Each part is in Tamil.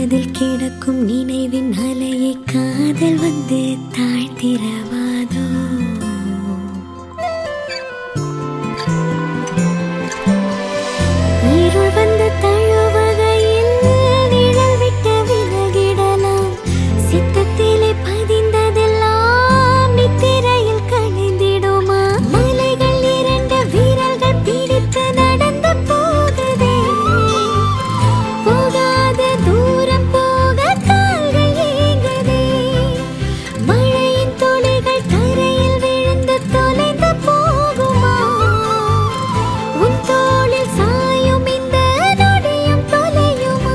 மனதில் கிடக்கும் நினைவின் அலையை காதல் வந்து தாழ்த்திரவாதோ இருள் வந்து தழுவகையில் நிழல் விட்டு விலகிடலாம் சித்தத்திலே பதிந்ததெல்லாம் நித்திரையில் கழிந்திடுமா மலைகள் இரண்டு வீரர்கள் பிடித்து நடந்து போகுதே போகாத தூரம் போக கால்கள் ஏங்குதே மழையின் துளிகள் தரையில் விழுந்து தொலைந்து போகுமா உன் தோளில் சாயும் இந்த நொடியும் தொலையுமா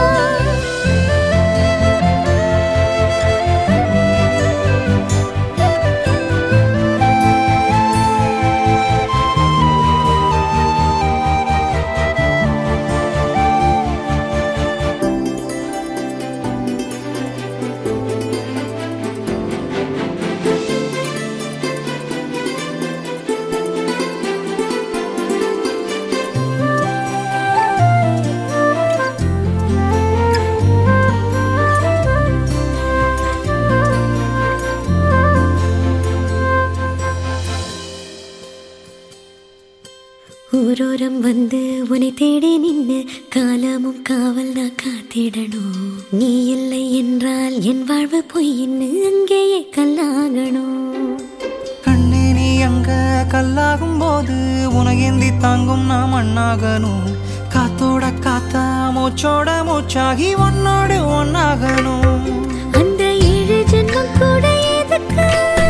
ஊரோரம் வந்து உன்னை தேடி நின்று காலமும் காவல் நான் காத்திடணும் நீ இல்லை என்றால் என் வாழ்வு பொய்ன்னு அங்கேயே கல்லாகணும் கண்ணே நீ அங்க கல்லாகும் போது உனகேந்தி தாங்கும் நாம் மண்ணாகணும் காத்தோட காத்தா மூச்சோட மூச்சாகி ஒன்னோடு ஒன்னாகணும் அந்த ஏழு ஜென்மம் கூட எதுக்கு